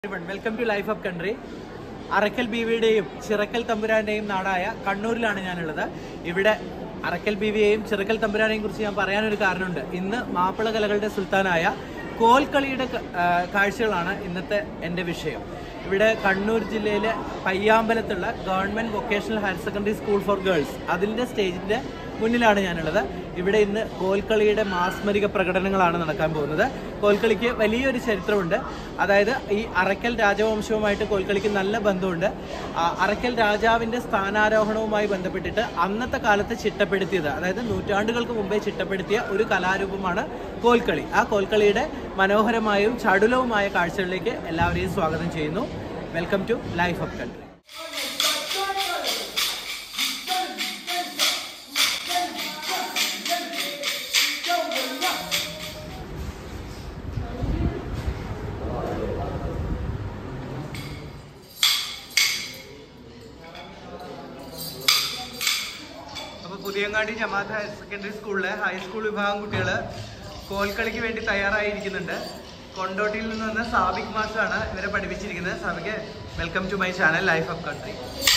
Welcome to life of country Arakkal ബീവിയുടെയും ചിറക്കൽ തമ്പുരാന്റെയും നാടായ കണ്ണൂരിലാണ് ഞാനുള്ളത് ഇവിടെ അറക്കൽ ബീവിയെയും ചിറക്കൽ തമ്പുരാനെയും കുറിച്ച് ഞാൻ പറയാനൊരു കാരണമുണ്ട് ഇന്ന് മാപ്പിള കലകളുടെ സുൽത്താനായ കോൽക്കളിയുടെ ക- ആ, കാഴ്ചകളാണ് ഇന്നത്തെ എൻ്റെ വിഷയം ഇവിടെ കണ്ണൂർ ജില്ലയിലെ പയ്യാമ്പലത്തുള്ള government vocational higher secondary school for girls അതിൻ്റെ സ്റ്റേജിന്റെ മുന്നിലാണ് ഞാനുള്ളത് ഇവിടെ ഇന്ന് കോൽക്കളിയുടെ മാസ്മരിക പ്രകടനങ്ങളാണ് നടക്കാൻ പോകുന്നത് കോൽക്കളിക്ക് വലിയൊരു ചരിത്രമുണ്ട് അതായത് ഈ അറക്കൽ രാജവംശവുമായിട്ട് കോൽക്കളിക്ക് നല്ല ബന്ധമുണ്ട് ആ, അറക്കൽ രാജാവിന്റെ സ്ഥാനാരോഹണവുമായി ബന്ധപ്പെട്ടിട്ട് അന്നത്തെ കാലത്ത് ചിട്ടപ്പെടുത്തിയത് അതായത് നൂറ്റാണ്ടുകൾക്ക് മുമ്പേ ചിട്ടപ്പെടുത്തിയ ഒരു കലാരൂപമാണ് കോൽക്കളി ആ കോൽക്കളിയുടെ മനോഹരമായും ചടുലവുമായ കാഴ്ചകളിലേക്ക് എല്ലാവരെയും സ്വാഗതം ചെയ്യുന്നു welcome to life of country അപ്പോൾ പുതിയങ്ങാടി ജമാഅത്ത് ഹയർ സെക്കൻഡറി സ്കൂളിലെ ഹൈസ്കൂൾ വിഭാഗം കുട്ടികൾ കോൽക്കളിക്ക് വേണ്ടി തയ്യാറായിരിക്കുന്നുണ്ട് കൊണ്ടോട്ടിയിൽ നിന്ന് വന്ന സാബിക് മാസാണ് ഇവരെ പഠിപ്പിച്ചിരിക്കുന്നത് Sabik welcome to my channel life of country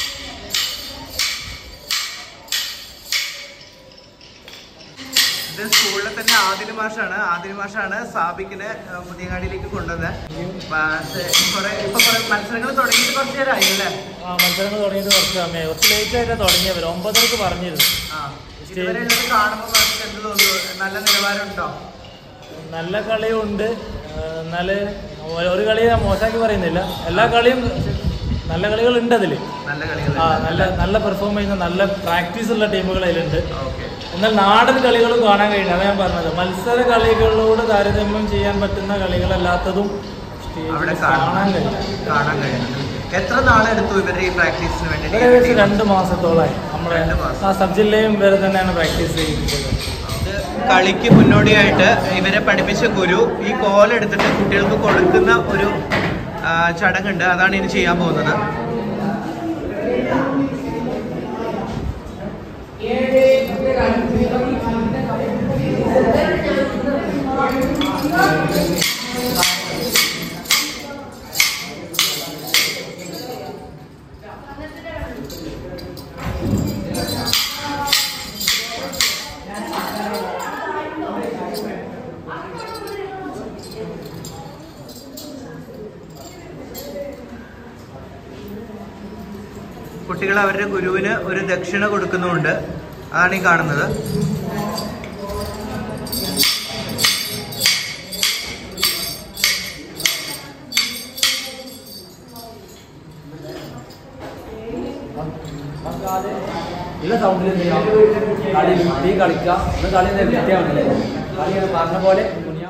ഇത് സ്കൂളിലെ തന്നെ ആദിന മാഷാണ് ആദിന മാഷാണ് സാബിക്കിനെ ഏഹ്, പുതിയങ്ങാടിയിലേക്ക് കൊണ്ടുവന്നത് പക്ഷേ കുറെ ഇപ്പൊ കുറെ മത്സരങ്ങൾ തുടങ്ങിയിട്ട് കുറച്ച് നേരമായി അല്ലേ ആ മത്സരങ്ങൾ തുടങ്ങിയിട്ട് കുറച്ച് സമയം കുറച്ച് ലേറ്റ് ആയിട്ടാണ് തുടങ്ങിയവർ ഒമ്പതരക്ക് പറഞ്ഞിരുന്നു ആ ഇതുവരെ ഉള്ളത് കാണുമ്പോൾ മാഷ് എന്ത് തോന്നുന്നു നല്ല നിലവാരമുണ്ടോ നല്ല കളിയുണ്ട് എന്നാൽ ഒരു കളി ഞാൻ മോശമാക്കി പറയുന്നില്ല എല്ലാ കളിയും നല്ല കളികളുണ്ട് അതിൽ നല്ല കളികൾ ആ നല്ല നല്ല പെർഫോം ചെയ്യുന്ന നല്ല പ്രാക്ടീസ് ഉള്ള ടീമുകൾ അതിലുണ്ട് ഓക്കെ എന്നാൽ നാടൻ കളികളും കാണാൻ കഴിയില്ല അതാണ് ഞാൻ പറഞ്ഞത് മത്സര കളികളോട് താരതമ്യം ചെയ്യാൻ പറ്റുന്ന കളികളല്ലാത്തതും സ്റ്റേജിൽ അവിടെ കാണാൻ കാണാൻ കഴിയില്ല കാണാൻ കഴിയുന്നത് എത്ര നാളെടുത്തു ഇവരുടെ ഈ പ്രാക്ടീസിന് വേണ്ടി ഏകദേശം രണ്ട് മാസത്തോളമായി നമ്മുടെ രണ്ട് മാസം. ആ സബ് ജില്ലയും വരെ തന്നെയാണ് പ്രാക്ടീസ് ചെയ്യിപ്പിച്ചത് ഇത് കളിക്ക് മുന്നോടിയായിട്ട് ഇവരെ പഠിപ്പിച്ച ഗുരു ഈ കോലെടുത്തിട്ട് കുട്ടികൾക്ക് കൊടുക്കുന്ന ഒരു ആ, ചടങ്ങുണ്ട് അതാണ് ഇനി ചെയ്യാൻ പോകുന്നത് കുട്ടികൾ അവരുടെ ഗുരുവിന് ഒരു ദക്ഷിണ കൊടുക്കുന്നുമുണ്ട് അതാണ് ഈ കാണുന്നത് ഇല്ല സൗണ്ടിൽ എന്ത് ചെയ്യാം കളി കളി കളിക്കാം ഇത് കളി വ്യക്തിയാണല്ലേ കളി പറഞ്ഞ പോലെ മുന്നിയാ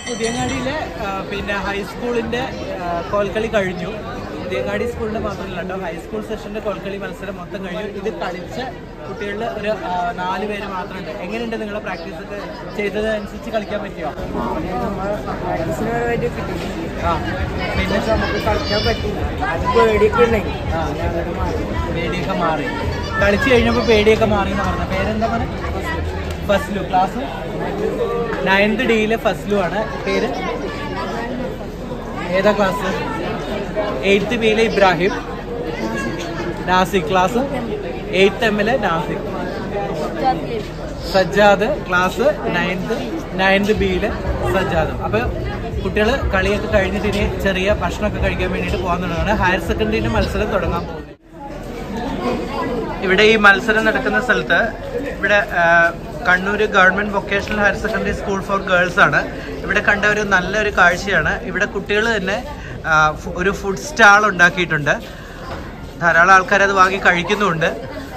പുതിയങ്ങാടിയിലെ ആ, പിന്നെ ഹൈസ്കൂളിന്റെ ആ, കോൽക്കളി കഴിഞ്ഞു പുതിയങ്ങാടി സ്കൂളിന്റെ മാത്രമല്ല കേട്ടോ ഹൈസ്കൂൾ സെഷന്റെ കോൽക്കളി മത്സരം മൊത്തം കഴിഞ്ഞു ഇത് കളിച്ച കുട്ടികളിൽ ഒരു ആ, നാല് പേര് മാത്രമുണ്ട് എങ്ങനെയുണ്ട് നിങ്ങളെ പ്രാക്ടീസ് ഒക്കെ ചെയ്തതനുസരിച്ച് കളിക്കാൻ പറ്റിയോ ആ പിന്നെ നമുക്ക് കളിക്കാൻ പറ്റില്ല അത് പേടിയൊക്കെ ഉണ്ടെങ്കിൽ ആ പേടിയൊക്കെ മാറി കളിച്ചു കഴിഞ്ഞപ്പോൾ പേടിയൊക്കെ മാറി എന്ന് പറഞ്ഞ പേരെന്താ പറഞ്ഞ ഫസ്ലു ക്ലാസ് നയൻത് ഡിയിലെ ഫസ്ലു ആണ് പേര് ഏതാ ക്ലാസ് എയ്ത്ത് ബിയിലെ ഇബ്രാഹിം നാസിക് ക്ലാസ് എയ്ത്ത് എമ്മിലെ Nasik Sajjad class ninth ninth ബിയിലെ സജ്ജാദ് അപ്പൊ കുട്ടികൾ കളിയൊക്കെ കഴിഞ്ഞിട്ട് ഇനി ചെറിയ ഭക്ഷണമൊക്കെ കഴിക്കാൻ വേണ്ടിയിട്ട് പോകാൻ തുടങ്ങുകയാണ് ഹയർ സെക്കൻഡറിന്റെ മത്സരം തുടങ്ങാൻ പോകുന്നത് ഇവിടെ ഈ മത്സരം നടക്കുന്ന സ്ഥലത്ത് ഇവിടെ ആ, Kannur government vocational higher secondary school for girls ആണ് ഇവിടെ കണ്ട ഒരു നല്ലൊരു കാഴ്ചയാണ് ഇവിടെ കുട്ടികൾ തന്നെ ആ, ഫു- ഒരു ഫുഡ് സ്റ്റാൾ ഉണ്ടാക്കിയിട്ടുണ്ട് ധാരാളം ആൾക്കാർ അത് വാങ്ങി കഴിക്കുന്നുമുണ്ട്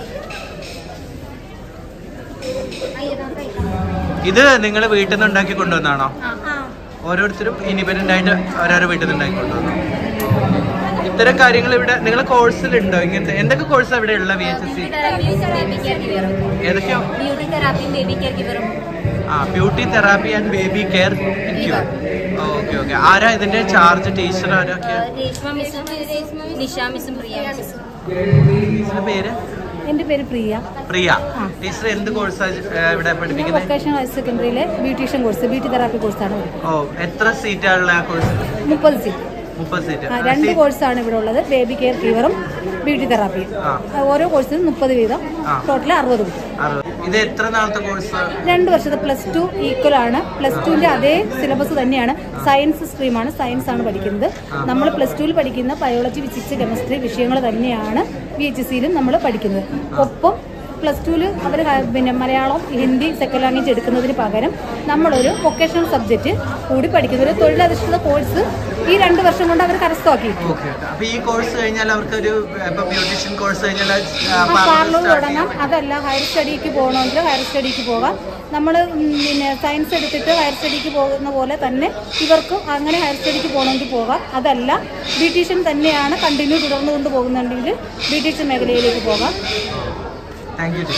ഇത് നിങ്ങൾ വീട്ടിൽ നിന്ന് ഉണ്ടാക്കി കൊണ്ടുവന്നാണോ ഓരോരുത്തരും ഇൻഡിപെൻഡന്റ് ആയിട്ട് ഓരോരോ വീട്ടിൽ നിന്ന് ഉണ്ടാക്കി കൊണ്ടുവന്നു ഇത്തരം കാര്യങ്ങൾ ഇവിടെ നിങ്ങളെ കോഴ്സിലുണ്ടോ ഇങ്ങനത്തെ എന്തൊക്കെ കോഴ്സാണ് ഇവിടെ ഉള്ള വി എച്ച് എസ് സി ഏതൊക്കെയോ ബ്യൂട്ടി തെറാപ്പിയും ബേബി കെയർ ഗിവറും ആ beauty therapy and baby care cure okay okay ആരാ ഇതിന്റെ ചാർജ് ടീച്ചർ ആരൊക്കെ രേഷ്മ മിസ്സും നിഷ മിസ്സും പ്രിയ മിസ്സും ടീച്ചറുടെ പേര് എൻ്റെ പേര് പ്രിയ പ്രിയ ടീച്ചർ എന്ത് കോഴ്സാണ് ഇവിടെ ഞാൻ പഠിപ്പിക്കുന്നത് വൊക്കേഷണൽ ഹയർ സെക്കൻഡറിയിലെ ബ്യൂട്ടീഷ്യൻ കോഴ്സ് ബ്യൂട്ടി തെറാപ്പി കോഴ്സാണ് പഠിക്കുന്നത് ഓ എത്ര സീറ്റാണുള്ള ആ കോഴ്സ് മുപ്പത് സീറ്റ് മുപ്പത് സീറ്റ് ആ, രണ്ട് കോഴ്സാണ് ഇവിടെ ഉള്ളത് ബേബി കെയർ ഫീവറും ബ്യൂട്ടി തെറാപ്പിയും ആ. ആ, ഓരോ കോഴ്സിനും മുപ്പത് വീതം ആ. ടോട്ടൽ അറുപത് കുട്ടി അറുപത് ഇത് എത്ര നാളത്തെ കോഴ്സ് രണ്ട് വർഷത്തെ പ്ലസ് ടു ഈക്വൽ ആണ് പ്ലസ് ടുവിന്റെ അതേ സിലബസ് തന്നെയാണ് സയൻസ് സ്ട്രീമാണ് സയൻസ് ആണ് പഠിക്കുന്നത് നമ്മൾ പ്ലസ് ടുവിൽ പഠിക്കുന്ന ബയോളജി ഫിസിക്സ് കെമിസ്ട്രി വിഷയങ്ങൾ തന്നെയാണ് വി എച്ച് സിയിലും നമ്മൾ പഠിക്കുന്നത് ഒപ്പം പ്ലസ് ടുവിൽ അവർ പിന്നെ മലയാളം ഹിന്ദി സെക്കൻഡ് ലാംഗ്വേജ് എടുക്കുന്നതിന് പകരം നമ്മളൊരു വൊക്കേഷണൽ സബ്ജക്റ്റ് കൂടി പഠിക്കുന്ന ഒരു തൊഴിലധിഷ്ഠിത കോഴ്സ് ഈ രണ്ട് വർഷം കൊണ്ട് അവർ കരസ്ഥമാക്കി ഓക്കെ അപ്പൊ ഈ കോഴ്സ് കഴിഞ്ഞാൽ അവർക്ക് ഒരു ഇപ്പൊ ബ്യൂട്ടീഷ്യൻ കോഴ്സ് കഴിഞ്ഞാൽ പാർലർ തുടങ്ങാം അതല്ല ഹയർ സ്റ്റഡിക്ക് പോകണമെങ്കിൽ ഹയർ സ്റ്റഡിക്ക് പോകാം നമ്മൾ പിന്നെ സയൻസ് എടുത്തിട്ട് ഹയർ സ്റ്റഡിക്ക് പോകുന്ന പോലെ തന്നെ ഇവർക്കും അങ്ങനെ ഹയർ സ്റ്റഡിക്ക് പോകണമെങ്കിൽ പോകാം അതല്ല ബ്യൂട്ടീഷ്യൻ തന്നെയാണ് കണ്ടിന്യൂ തുടർന്നു കൊണ്ട് പോകുന്നുണ്ടെങ്കിൽ ബ്യൂട്ടീഷ്യൻ മേഖലയിലേക്ക് പോകാം താങ്ക് യു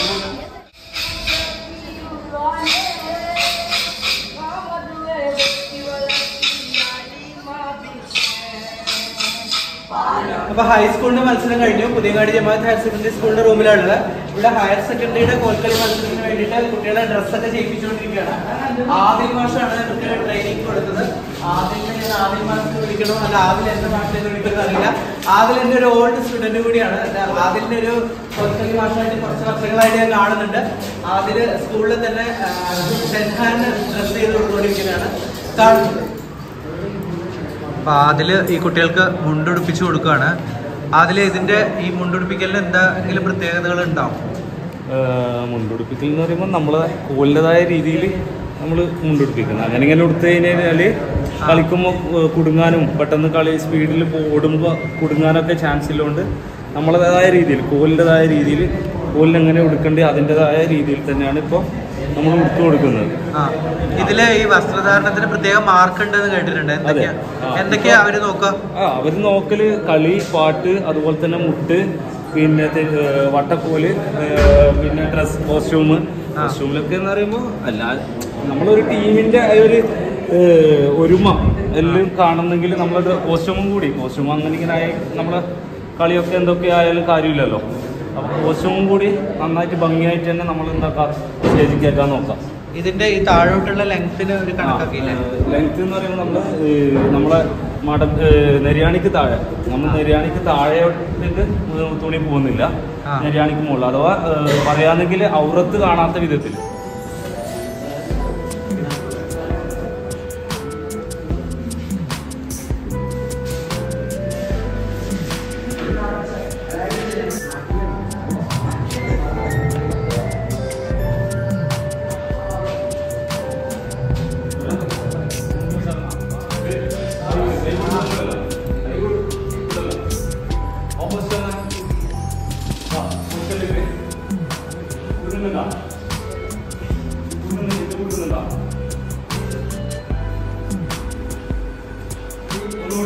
അപ്പൊ ഹൈസ്കൂളിന്റെ മത്സരം കഴിഞ്ഞു പുതിയങ്ങാടി ജമാഅത്ത് ഹയർ സെക്കൻഡറി സ്കൂളിന്റെ റൂമിലാണുള്ളത് ഇവിടെ ഹയർ സെക്കൻഡറിയുടെ കോൽക്കളി മത്സരത്തിന് വേണ്ടിയിട്ട് കുട്ടികളെ ഡ്രസ്സൊക്കെ ചെയ്യിപ്പിച്ചുകൊണ്ടിരിക്കുകയാണ് ആദ്യ മാസമാണ് കുട്ടികളെ ട്രെയിനിങ് കൊടുത്തത് ആദ്യം ഞാൻ ആദ്യ മാസത്തിൽ വിളിക്കണോ അല്ല ആദ്യം എന്റെ മാസത്തിൽ വിളിക്കുന്നത് അറിയില്ല ആദ്യം എന്റെ ഒരു ഓൾഡ് സ്റ്റുഡന്റ് കൂടിയാണ് ആദ്യന്റെ ഒരു കോൽക്കളി മാസമായിട്ട് കുറച്ച് വർഷങ്ങളായിട്ട് ഞാൻ കാണുന്നുണ്ട് ആദ്യ സ്കൂളിൽ തന്നെ സെൻഹാൻ ഡ്രസ് ചെയ്ത് കൊടുത്തുകൊണ്ടിരിക്കുന്നതാണ് കാണുന്നത് അപ്പൊ അതില് ഈ കുട്ടികൾക്ക് മുണ്ടുടുപ്പിച്ചു കൊടുക്കുകയാണ് അതില് ഇതിന്റെ ഈ മുണ്ടുടുപ്പിക്കലിന് എന്തെങ്കിലും പ്രത്യേകതകൾ ഉണ്ടാവും മുണ്ടുടുപ്പിക്കൽ എന്ന് പറയുമ്പോൾ നമ്മൾ കോലിൻ്റെതായ രീതിയിൽ നമ്മൾ മുണ്ടുടുപ്പിക്കണം അങ്ങനെ ഇങ്ങനെ ഉടുത്തു കഴിഞ്ഞാൽ കളിക്കുമ്പോൾ കുടുങ്ങാനും പെട്ടെന്ന് കളി സ്പീഡിൽ ഓടുമ്പോൾ കുടുങ്ങാനൊക്കെ ചാൻസ് ഉള്ളതുകൊണ്ട് നമ്മളതായ രീതിയിൽ കോലിൻ്റെതായ രീതിയിൽ കോലിന് എങ്ങനെ ഉടുക്കേണ്ടത് അതിൻ്റെതായ രീതിയിൽ തന്നെയാണ് ഇപ്പോൾ നമ്മൾ ഉടുത്തു കൊടുക്കുന്നത് ആ ഇതില് ഈ വസ്ത്രധാരണത്തിന് പ്രത്യേക മാർക്ക് ഉണ്ടെന്ന് കേട്ടിട്ടുണ്ട് എന്തൊക്കെയാ ആ. എന്തൊക്കെയാ അവര് നോക്കുക ആ അവർ നോക്കല് കളി പാട്ട് അതുപോലെ തന്നെ മുട്ട് പിന്നെ തെ- ഏഹ് വട്ടക്കോല് ഏഹ് പിന്നെ ഡ്രസ് കോസ്റ്റ്യൂം കോസ്റ്റ്യൂമിലൊക്കെ എന്ന് പറയുമ്പോൾ അല്ല നമ്മളൊരു ടീമിന്റെ ആ ഒരു ഏഹ് ഒരുമ എല്ലാം കാണുന്നെങ്കിൽ നമ്മളൊരു കോസ്റ്റ്യൂമും കൂടി കോസ്റ്റ്യൂം അങ്ങനെ ഇങ്ങനെ ആയി നമ്മളെ കളിയൊക്കെ എന്തൊക്കെ ആയാലും കാര്യമില്ലല്ലോ അപ്പോൾ കോസ്റ്റ്യൂമും കൂടി നന്നായിട്ട് ഭംഗിയായിട്ട് തന്നെ നമ്മൾ എന്താക്കാം സ്റ്റേജിൽ കയറ്റാൻ നോക്കാം ഇതിന്റെ ഈ താഴോട്ടുള്ള ലെങ്ത്തിന് ഒരു കണക്കാക്കിയില്ലേ ലെങ്ത് എന്ന് പറയുമ്പോൾ നമ്മൾ നമ്മളെ മട ഏഹ് നെര്യാണിക്ക് താഴെ നമ്മൾ നെര്യാണിക്ക് താഴെയോട്ടേക്ക് തുണി പോകുന്നില്ല ആ. നെര്യാണിക്ക് മുകളിൽ അഥവാ ഏഹ് പറയാന്നെങ്കിൽ ഔറത്ത് കാണാത്ത വിധത്തിൽ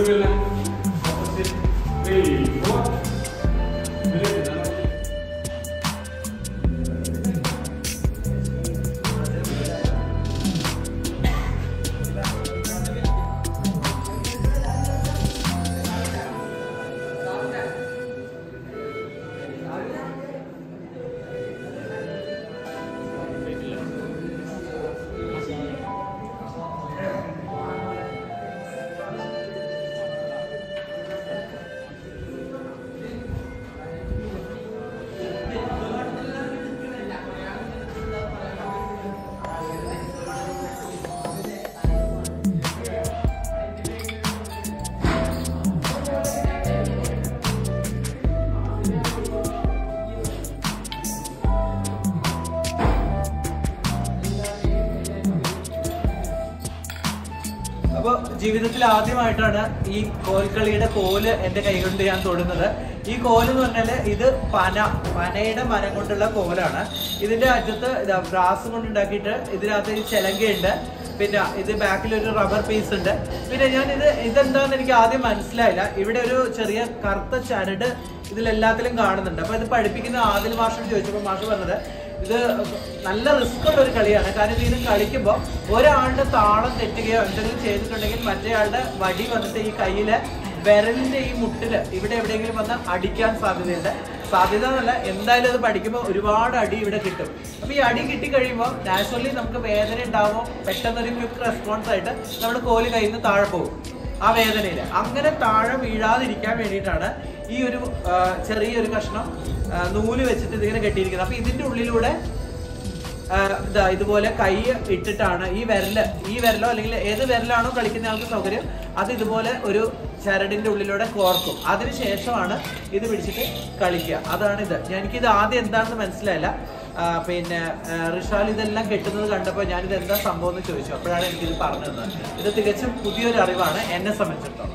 അപ്പൊ ജീവിതത്തിൽ ആദ്യമായിട്ടാണ് ഈ കോൽക്കളിയുടെ കോല് എന്റെ കൈകൊണ്ട് ഞാൻ തൊടുന്നത് ഈ കോല് എന്ന് പറഞ്ഞാല് ഇത് പന പനയുടെ മരം കൊണ്ടുള്ള കോലാണ് ഇതിന്റെ അറ്റത്ത് ബ്രാസ് കൊണ്ട് ഉണ്ടാക്കിയിട്ട് ഇതിനകത്ത് ഈ ചെലങ്കയുണ്ട് പിന്നെ ഇത് ബാക്കിൽ ഒരു റബ്ബർ പീസ് ഉണ്ട് പിന്നെ ഞാൻ ഇത് ഇതെന്താന്ന് എനിക്ക് ആദ്യം മനസ്സിലായില്ല ഇവിടെ ഒരു ചെറിയ കറുത്ത ചരട് ഇതിലെല്ലാത്തിലും കാണുന്നുണ്ട് അപ്പൊ ഇത് പഠിപ്പിക്കുന്ന ആദിൽ മാഷോട് ചോദിച്ചപ്പോൾ മാഷ് പറഞ്ഞത് ഇത് നല്ല റിസ്ക് ഉള്ള ഒരു കളിയാണ് കാരണം ഇത് കളിക്കുമ്പോൾ ഒരാളുടെ താളം തെറ്റുകയോ എന്തെങ്കിലും ചെയ്തിട്ടുണ്ടെങ്കിൽ മറ്റേ ആളുടെ വടി വന്നിട്ട് ഈ കയ്യിലെ വിരലിന്റെ ഈ മുട്ടില് ഇവിടെ എവിടെയെങ്കിലും വന്ന് അടിക്കാൻ സാധ്യതയുണ്ട് സാധ്യത എന്നല്ല എന്തായാലും അത് പഠിക്കുമ്പോൾ ഒരുപാട് അടി ഇവിടെ കിട്ടും അപ്പൊ ഈ അടി കിട്ടി കഴിയുമ്പോൾ നാച്ചുറലി നമുക്ക് വേദന ഉണ്ടാവുമ്പോൾ പെട്ടെന്നൊരു ക്വിക്ക് റെസ്പോൺസ് ആയിട്ട് നമ്മുടെ കോല് കയ്യിൽ നിന്ന് താഴെ പോകും ആ വേദനയിൽ അങ്ങനെ താഴെ വീഴാതിരിക്കാൻ വേണ്ടിയിട്ടാണ് ഈ ഒരു ആ, ചെറിയൊരു കഷ്ണം ആ, നൂല് വെച്ചിട്ട് ഇതിങ്ങനെ കെട്ടിയിരിക്കുന്നത് അപ്പൊ ഇതിന്റെ ഉള്ളിലൂടെ ആ, ഇതാ ഇതുപോലെ കൈ ഇട്ടിട്ടാണ് ഈ വിരല് ഈ വിരലോ അല്ലെങ്കിൽ ഏത് വിരലാണോ കളിക്കുന്ന ആൾക്ക് സൗകര്യം അത് ഇതുപോലെ ഒരു ചരടിന്റെ ഉള്ളിലൂടെ കോർക്കും അതിനുശേഷമാണ് ഇത് പിടിച്ചിട്ട് കളിക്കുക അതാണ് ഇത് എനിക്കിത് ആദ്യം എന്താണെന്ന് മനസ്സിലായില്ല ആ, പിന്നെ ആ, റിഷാൽ ഇതെല്ലാം കെട്ടുന്നത് കണ്ടപ്പോൾ ഞാനിത് എന്താ സംഭവം എന്ന് ചോദിച്ചു അപ്പോഴാണ് എനിക്കിത് പറഞ്ഞു തന്നത് ഇത് തികച്ചും പുതിയൊരു അറിവാണ് എന്നെ സംബന്ധിച്ചിടത്തോളം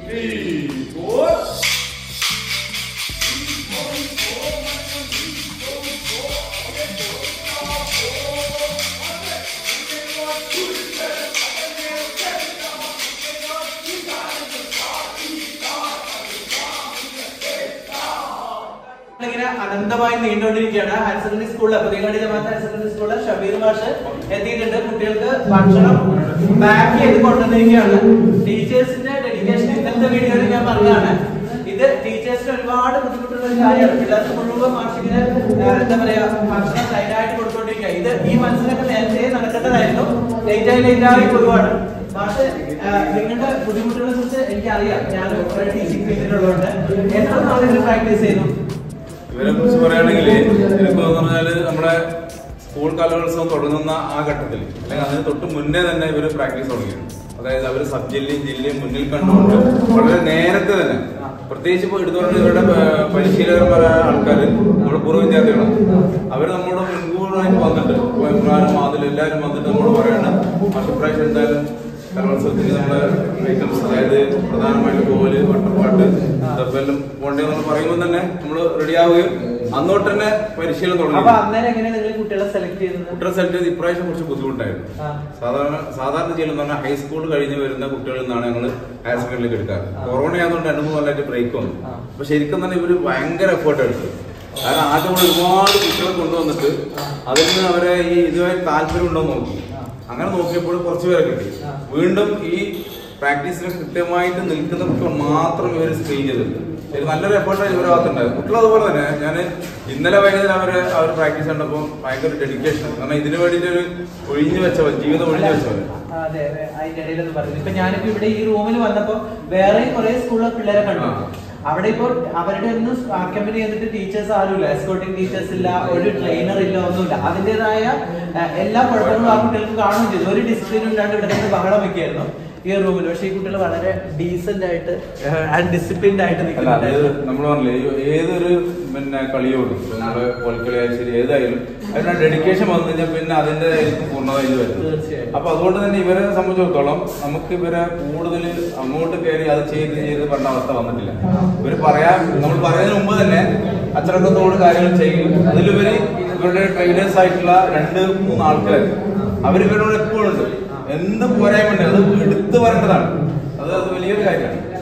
ഇങ്ങനെ അനന്തമായി നീണ്ടുകൊണ്ടിരിക്കുകയാണ് ഹയർ സെക്കൻഡറി സ്കൂളിൽ പുതിയങ്ങാടി ജമാഅത്ത് ഹയർ സെക്കൻഡറി സ്കൂളിൽ ഷബീർ മാഷ് എത്തിയിട്ടുണ്ട് കുട്ടികൾക്ക് ഭക്ഷണം പാക്ക് ചെയ്ത് കൊണ്ടുവന്നിരിക്കുകയാണ് ടീച്ചേഴ്സിന്റെ ഡെഡിക്കേഷൻ ഇന്നത്തെ വീഡിയോയിൽ ഞാൻ പറയുകയാണ് ഇത് ടീച്ചേഴ്സിന് ഒരുപാട് ബുദ്ധിമുട്ടുള്ള ഒരു കാര്യമാണ് പിള്ളേർക്ക് മുഴുവൻ മാഷിങ്ങനെ ആ, എന്താ പറയാ ഭക്ഷണം സൈഡായിട്ട് കൊടുത്തോണ്ടിരിക്കുക ഇത് ഈ മനസ്സിലൊക്കെ നേരത്തെ നടക്കേണ്ടതായിരുന്നു ലേറ്റായി ലേറ്റായി ഒരുപാട് മാഷ് ആ, നിങ്ങളുടെ ബുദ്ധിമുട്ടുകളെ കുറിച്ച് എനിക്കറിയാം ഞാൻ ടീച്ചിങ് ഫീൽഡിലുള്ളതുകൊണ്ട് എത്ര നാളുകൾ പ്രാക്ടീസ് ചെയ്യുന്നു ഇവരെ കുറിച്ച് പറയുകയാണെങ്കിൽ എനിക്ക് പറഞ്ഞാല് നമ്മുടെ സ്കൂൾ കലോത്സവം തുടങ്ങുന്ന ആ ഘട്ടത്തിൽ അല്ലെങ്കിൽ അതിന് തൊട്ട് മുന്നേ തന്നെ ഇവര് പ്രാക്ടീസ് തുടങ്ങി അതായത് അവർ സബ് ജില്ലയും ജില്ലയും മുന്നിൽ കണ്ടുകൊണ്ട് വളരെ നേരത്തെ തന്നെ പ്രത്യേകിച്ച് ഇപ്പോൾ എടുത്തുകൊണ്ട് ഇവരുടെ പ- പരിശീലകന്മാരായ ആൾക്കാർ നമ്മുടെ പൂർവ്വ വിദ്യാർത്ഥികളാണ് അവർ നമ്മളോട് മുൻകൂറായിട്ട് വന്നിട്ട് ഇപ്പോൾ ഇമ്രാനും ആദിലും എല്ലാവരും വന്നിട്ട് നമ്മളോട് പറയാണ് മാഷപ്രാവശ്യം എന്തായാലും കലോത്സവത്തിന് നമ്മുടെ ഐറ്റംസ് അതായത് പ്രധാനമായിട്ട് കോല് വട്ടപ്പാട്ട് ഇതെല്ലാം പോണ്ടേ നമ്മൾ പറയുമ്പോൾ തന്നെ നമ്മൾ റെഡിയാവുകയും അന്നോട്ട് തന്നെ പരിശീലനം തുടങ്ങി അപ്പൊ അന്നേരം എങ്ങനെയാണ് നിങ്ങൾ കുട്ടികളെ സെലക്ട് ചെയ്യുന്നത് കുട്ടികളെ സെലക്ട് ചെയ്ത് ഇപ്രാവശ്യം കുറച്ച് ബുദ്ധിമുട്ടായിരുന്നു ആ. സാധാരണ സാധാരണ ചെയ്യുന്ന പറഞ്ഞാൽ ഹൈസ്കൂൾ കഴിഞ്ഞ് വരുന്ന കുട്ടികളിൽ നിന്നാണ് ഞങ്ങൾ ഹയർ സെക്കൻഡറിലേക്ക് എടുക്കാറ് കൊറോണ ആയതുകൊണ്ട് രണ്ടു മൂന്ന് കൊല്ലമായിട്ട് ബ്രേക്ക് വന്നു അപ്പൊ ശരിക്കും തന്നെ ഇവര് ഭയങ്കര എഫേർട്ട് എടുത്തു കാരണം ആദ്യം കൂടെ ഒരുപാട് കുട്ടികളെ കൊണ്ടുവന്നിട്ട് അതിൽ നിന്ന് അവരെ ഈ ഇതുമായി താല്പര്യം ഉണ്ടോ എന്ന് നോക്കി അങ്ങനെ നോക്കിയപ്പോൾ കുറച്ച് പേരെ കിട്ടി വീണ്ടും ഈ പ്രാക്ടീസിന് കൃത്യമായിട്ട് നിൽക്കുന്ന കുട്ടികൾ മാത്രം ഇവർ സ്ക്രീൻ ചെയ്തിട്ടുണ്ട് ഇത് നല്ലൊരു എഫേർട്ട് ഇവരെ ഭാഗത്തുണ്ടായിരുന്നു കുട്ടികൾ അതുപോലെ തന്നെ ഞാൻ ഇന്നലെ വൈകുന്നേരം അവര് അവർ പ്രാക്ടീസ് കണ്ടപ്പോൾ ഭയങ്കര ഡെഡിക്കേഷൻ കാരണം ഇതിനു വേണ്ടിയിട്ട് ഒരു ഒഴിഞ്ഞു വെച്ചവൻ ജീവിതം ഒഴിഞ്ഞു വെച്ചവൻ ആ, അതെ അതെ അതിന്റെ ഇടയിലൊന്ന് പറഞ്ഞു ഇപ്പൊ ഞാനിപ്പോ ഇവിടെ ഈ റൂമിൽ വന്നപ്പോ വേറെയും കുറെ സ്കൂളിലെ പിള്ളേരെ കണ്ടു ആ. അവിടെ ഇപ്പോൾ അവരുടെ ഒന്നും അക്കമ്പനി ചെയ്തിട്ട് ടീച്ചേഴ്സ് ആരുമില്ല എസ്കോട്ടിംഗ് ടീച്ചേഴ്സ് ഇല്ല ഒരു ട്രെയിനർ ഇല്ല ഒന്നുമില്ല അതിന്റേതായ ആ, എല്ലാ കുഴപ്പങ്ങളും ആ കുട്ടികൾക്ക് കാണുകയും ചെയ്തു ഒരു ഡിസിപ്ലിനും ഇല്ലാണ്ട് ഇവിടെ നിന്ന് ബഹളം വെക്കായിരുന്നു ഈ റൂമിൽ പക്ഷേ ഈ കുട്ടികൾ വളരെ ഡീസന്റ് ആയിട്ട് ആൻഡ് ഡിസിപ്ലിൻഡ് ആയിട്ട് അല്ല അത് നിൽക്കുന്നുണ്ട് നമ്മൾ പറഞ്ഞില്ലേ ഈ ഏതൊരു പിന്നെ കളിയോടും ഇപ്പൊ നമ്മള് കോൽക്കളിയായാലും ശരി ഏതായാലും അതിന് ഡെഡിക്കേഷൻ വന്നു കഴിഞ്ഞാൽ പിന്നെ അതിന്റെ എനിക്ക് പൂർണ്ണത ഇത് വരും തീർച്ചയായും. അപ്പൊ അതുകൊണ്ട് തന്നെ ഇവരെ സംബന്ധിച്ചിടത്തോളം നമുക്ക് ഇവരെ കൂടുതൽ അങ്ങോട്ട് കയറി അത് ചെയ്ത് ചെയ്ത് പറഞ്ഞ അവസ്ഥ വന്നിട്ടില്ല ഇവര് പറയാൻ നമ്മൾ പറയുന്നതിന് മുമ്പ് തന്നെ അച്ചടക്കത്തോട് കാര്യങ്ങൾ ചെയ്യും അതിലുപരി ഇവരുടെ ട്രെയിനേഴ്സ് ആയിട്ടുള്ള രണ്ട് മൂന്ന് ആൾക്കാർ അവർ ഇവരോട് എപ്പോഴും ഉണ്ട് എന്ത് പോരായ്മ ഉണ്ട് അത് എടുത്തു വരേണ്ടതാണ് അത് അത് വലിയൊരു കാര്യമാണ്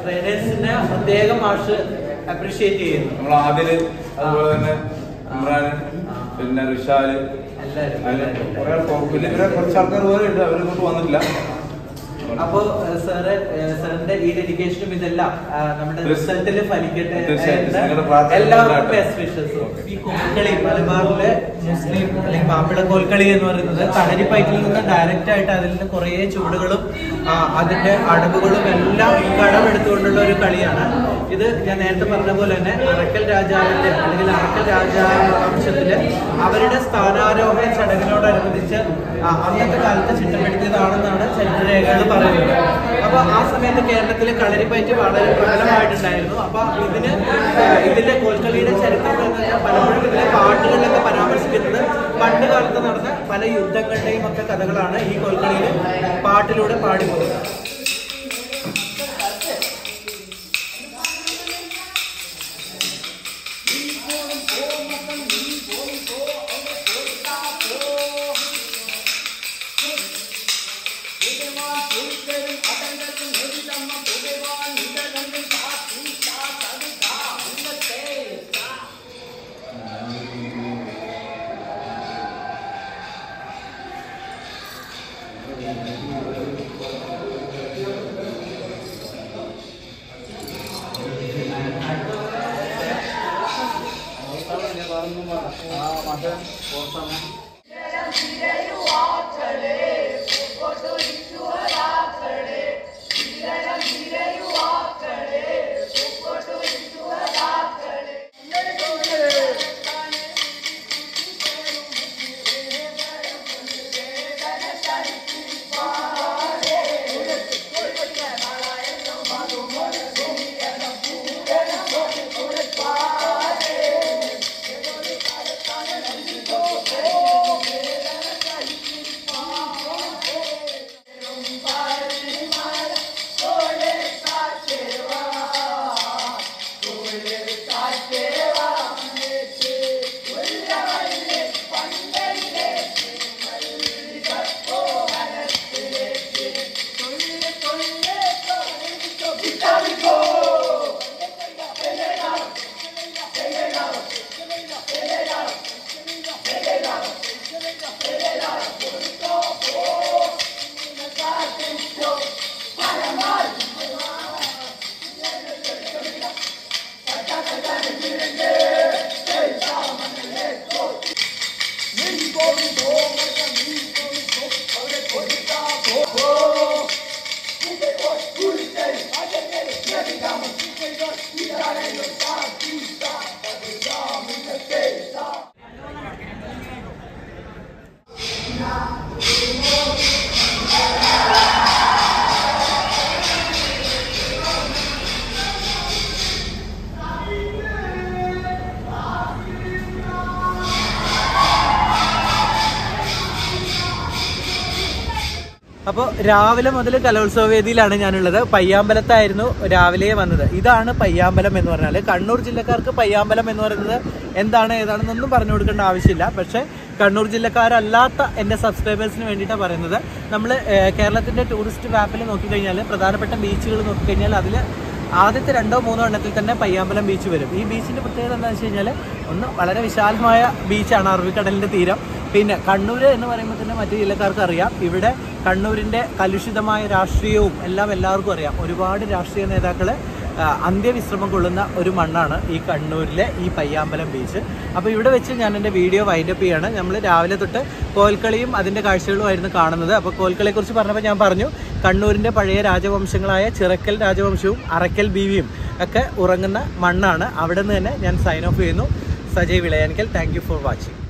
ട്രെയിനേഴ്സിനെ പ്രത്യേകം മാഷ് അപ്രീഷിയേറ്റ് ചെയ്യുന്നു നമ്മൾ ആദില് അതുപോലെ തന്നെ ഇമ്രാന് പിന്നെ ഋഷാല് എല്ലാവരും അങ്ങനെ കുറെ ആൾക്കാർ പിന്നെ ഇവരെ കുറച്ച് ആൾക്കാർ വേറെ ഉണ്ട് അവരിങ്ങോട്ട് വന്നിട്ടില്ല അപ്പോ ഏഹ്, സാറ് ഏഹ്, സാറിന്റെ ഈ ഡെഡിക്കേഷനും ഇതെല്ലാം ആ, നമ്മുടെ തീർച്ച- റിസൾട്ടിൽ ഫലിക്കട്ടെ തീർച്ചയായും. എന്ന് നിങ്ങളുടെ പ്രാർത്ഥന എല്ലാവർക്കും ഉണ്ടാകട്ടെ. ബെസ്റ്റ് വിഷസ് ഈ കോൽക്കളി മലബാറിലെ മുസ്ലിം അല്ലെങ്കിൽ മാപ്പിള കോൽക്കളി എന്ന് പറയുന്നത് കളരിപ്പയറ്റിൽ നിന്ന് ഡയറക്റ്റ് ആയിട്ട് അതിൽ നിന്ന് കുറേ ചുവടുകളും ആ, അതിന്റെ അടവുകളും എല്ലാം കടമെടുത്തുകൊണ്ടുള്ള ഒരു കളിയാണ് ഇത് ഞാൻ നേരത്തെ പറഞ്ഞ പോലെ തന്നെ അറക്കൽ രാജാവിന്റെ അല്ലെങ്കിൽ അറക്കൽ രാജവംശത്തില് അവരുടെ സ്ഥാനാരോഹണ ചടങ്ങിനോടനുബന്ധിച്ച് ആ, അന്നത്തെ കാലത്ത് ചിട്ടപ്പെടുത്തിയതാണെന്നാണ് ചരിത്രരേഖകൾ പറയുന്നത് അപ്പൊ ആ സമയത്ത് കേരളത്തിൽ കളരിപ്പയറ്റ് വളരെ പ്രബലമായിട്ടുണ്ടായിരുന്നു അപ്പൊ ഇതിന് ആ, ഇതിന്റെ കോൽക്കളിയുടെ ചരിത്രം എന്ന് പറഞ്ഞാൽ പലപ്പോഴും ഇതിലെ പാട്ടുകളിലൊക്കെ പരാമർശിക്കുന്നത് പണ്ട് കാലത്ത് നടന്ന പല യുദ്ധങ്ങളുടെയും ഒക്കെ കഥകളാണ് ഈ കോൽക്കളിയിൽ പാട്ടിലൂടെ പാടിപ്പോകുന്നത് അപ്പോൾ രാവിലെ മുതൽ കലോത്സവ വേദിയിലാണ് ഞാനുള്ളത് പയ്യാമ്പലത്തായിരുന്നു രാവിലെ വന്നത് ഇതാണ് പയ്യാമ്പലം എന്ന് പറഞ്ഞാൽ കണ്ണൂർ ജില്ലക്കാർക്ക് പയ്യാമ്പലം എന്ന് പറയുന്നത് എന്താണ് ഏതാണെന്നൊന്നും പറഞ്ഞു കൊടുക്കേണ്ട ആവശ്യമില്ല പക്ഷേ കണ്ണൂർ ജില്ലക്കാരല്ലാത്ത എൻ്റെ സബ്സ്ക്രൈബേഴ്സിന് വേണ്ടിയിട്ടാണ് പറയുന്നത് നമ്മൾ കേരളത്തിൻ്റെ ടൂറിസ്റ്റ് മാപ്പിൽ നോക്കിക്കഴിഞ്ഞാൽ പ്രധാനപ്പെട്ട ബീച്ചുകൾ നോക്കിക്കഴിഞ്ഞാൽ അതിൽ ആദ്യത്തെ രണ്ടോ മൂന്നോ എണ്ണത്തിൽ തന്നെ പയ്യാമ്പലം ബീച്ച് വരും ഈ ബീച്ചിന്റെ പ്രത്യേകത എന്താണെന്ന് വെച്ച് കഴിഞ്ഞാൽ ഒന്ന് വളരെ വിശാലമായ ബീച്ചാണ് അറബിക്കടലിന്റെ തീരം പിന്നെ കണ്ണൂർ എന്ന് പറയുമ്പോൾ തന്നെ മറ്റു ജില്ലക്കാർക്ക് അറിയാം ഇവിടെ കണ്ണൂരിന്റെ കലുഷിതമായ രാഷ്ട്രീയവും എല്ലാം എല്ലാവർക്കും അറിയാം ഒരുപാട് രാഷ്ട്രീയ നേതാക്കൾ അന്ത്യവിശ്രമം കൊള്ളുന്ന ഒരു മണ്ണാണ് ഈ കണ്ണൂരിലെ ഈ പയ്യാമ്പലം ബീച്ച് അപ്പോൾ ഇവിടെ വെച്ച് ഞാൻ എൻ്റെ വീഡിയോ വൈൻഡപ്പ് ചെയ്യാണ് നമ്മൾ രാവിലെ തൊട്ട് കോൽക്കളിയും അതിൻ്റെ കാഴ്ചകളുമായിരുന്നു കാണുന്നത് അപ്പോൾ കോൽക്കളിയെക്കുറിച്ച് പറഞ്ഞപ്പോൾ ഞാൻ പറഞ്ഞു കണ്ണൂരിൻ്റെ പഴയ രാജവംശങ്ങളായ ചിറക്കൽ രാജവംശവും അറക്കൽ ബീവിയും ഒക്കെ ഉറങ്ങുന്ന മണ്ണാണ് അവിടെ നിന്ന് തന്നെ ഞാൻ സൈൻ ഓഫ് ചെയ്യുന്നു Sajay Vilayanikkal thank you for watching